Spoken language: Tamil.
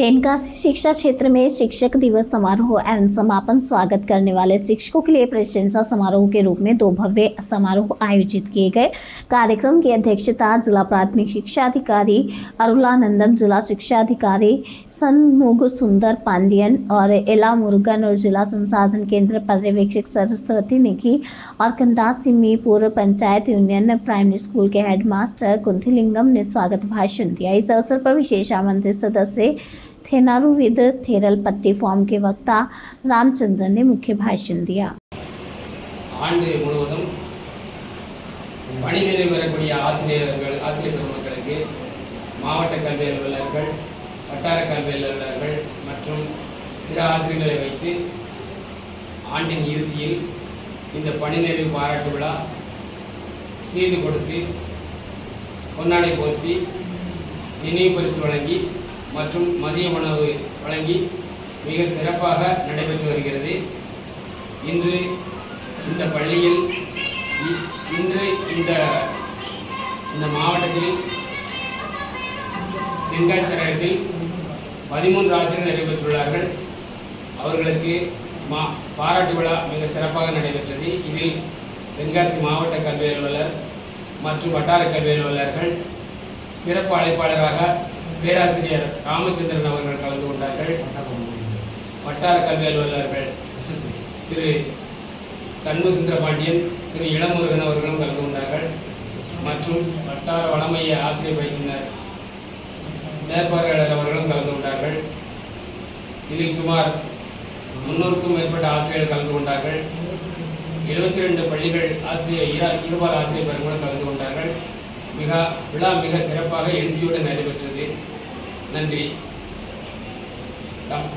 तेनकासी शिक्षा क्षेत्र में शिक्षक दिवस समारोह एवं समापन स्वागत करने वाले शिक्षकों के लिए प्रशंसा समारोह के रूप में दो भव्य समारोह आयोजित किए गए कार्यक्रम की अध्यक्षता जिला प्राथमिक शिक्षा अधिकारी अरुलानंदन जिला शिक्षा अधिकारी सन्मुग सुंदर पांडियन और एला मुरुगन और जिला संसाधन केंद्र पर्यवेक्षक सरस्वती ने की और कंदासी में पूर्व पंचायत यूनियन प्राइमरी स्कूल के हेडमास्टर कुंथिलिंगम ने स्वागत भाषण दिया इस अवसर पर विशेष आमंत्रित सदस्य थेनारुविद थेरल पट्टी फॉर्म के वक्ता रामचंद्र ने मुख्य भाषण दिया ஆண்டு முழுவதும் பணி நிறைவு பெறக்கூடிய ஆசிரியர்கள் ஆசிரியர் பெருமக்களுக்கு மாவட்ட கல்வி அலுவலர்கள் வட்டார கல்வி அலுவலர்கள் மற்றும் பிற ஆசிரியர்களை வைத்து ஆண்டின் இறுதியில் இந்த பணி நிறைவு பாராட்டு விழா சீடு கொடுத்து பொன்னாடை போர்த்தி நினைவு பரிசு வழங்கி மற்றும் மதிய உணவு வழங்கி மிக சிறப்பாக நடைபெற்று வருகிறது இன்று இந்த பள்ளியில் இ- இன்று இந்த இந்த மாவட்டத்தில் தென்காசி நகரத்தில் பதிமூன்று ஆசிரியர்கள் நடைபெற்றுள்ளார்கள் அவர்களுக்கு மா பாராட்டு விழா மிக சிறப்பாக நடைபெற்றது இதில் தென்காசி மாவட்ட கல்வி அலுவலர் மற்றும் வட்டார கல்வி அலுவலர்கள் சிறப்பு அழைப்பாளராக பேராசிரியர் ராமச்சந்திரன் அவர்கள் கலந்து கொண்டார்கள் வட்டார கல்வி அலுவலர்கள் திரு சண்முக சுந்தரபாண்டியன் திரு இளமுருகன் அவர்களும் கலந்து கொண்டார்கள் மற்றும் வட்டார வளமைய ஆசிரியர் பயிற்றுனர் மேற்பார்வையாளர் அவர்களும் கலந்து கொண்டார்கள் இதில் சுமார் முன்னூறுக்கும் மேற்பட்ட ஆசிரியர்கள் கலந்து கொண்டார்கள் எழுபத்தி ரெண்டு பள்ளிகள் ஆசிரியர் இர இருபால் ஆசிரியர் பெருங்களும் கலந்து கொண்டார்கள் மிக விழா மிக சிறப்பாக எழுச்சியுடன் நடைபெற்றது நன்றி தம்